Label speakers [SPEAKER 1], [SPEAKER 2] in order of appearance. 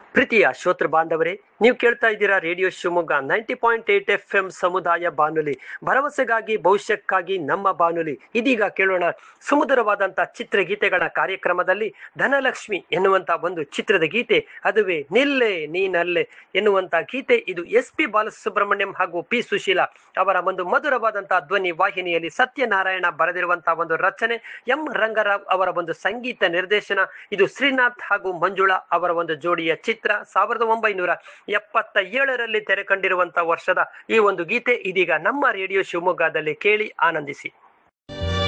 [SPEAKER 1] ಪ್ರೀತಿಯ ಶ್ರೋತೃ ಬಾಂಧವರೇ ನೀವು ಕೇಳ್ತಾ ಇದ್ದೀರಾ radio Shivamogga ninety point eight F M ಸಮುದಾಯ ಬಾನುಲಿ ಭರವಸೆಗಾಗಿ ಭವಿಷ್ಯಕ್ಕಾಗಿ ನಮ್ಮ ಬಾನುಲಿ ಇದೀಗ ಕೇಳೋಣ ಸುಮಧುರವಾದಂತಹ ಚಿತ್ರಗೀತೆಗಳ ಕಾರ್ಯಕ್ರಮದಲ್ಲಿ ಧನಲಕ್ಷ್ಮಿ ಎನ್ನುವಂತ ಒಂದು ಚಿತ್ರದ ಗೀತೆ ಅದುವೇ ನಿಲ್ಲೆ ನೀನಲ್ಲೆ ಎನ್ನುವಂತ ಗೀತೆ ಇದು ಎಸ್ ಪಿ ಬಾಲಸುಬ್ರಹ್ಮಣ್ಯಂ ಹಾಗೂ ಪಿ ಸುಶೀಲಾ ಅವರ ಒಂದು ಮಧುರವಾದಂತಹ ಧ್ವನಿ ವಾಹಿನಿಯಲ್ಲಿ ಸತ್ಯನಾರಾಯಣ ಬರೆದಿರುವಂತಹ ಒಂದು ರಚನೆ ಎಂ ರಂಗರಾವ್ ಅವರ ಒಂದು ಸಂಗೀತ ನಿರ್ದೇಶನ ಇದು ಶ್ರೀನಾಥ್ ಹಾಗೂ ಮಂಜುಳಾ ಅವರ ಒಂದು ಜೋಡಿಯ ಚಿತ್ರ ಸಾವಿರದ ಒಂಬೈನೂರ ಎಪ್ಪತ್ತ ಏಳರಲ್ಲಿ ತೆರೆ ಕಂಡಿರುವಂತಹ ವರ್ಷದ ಈ ಒಂದು ಗೀತೆ ಇದೀಗ ನಮ್ಮ ರೇಡಿಯೋ ಶಿವಮೊಗ್ಗದಲ್ಲಿ ಕೇಳಿ ಆನಂದಿಸಿ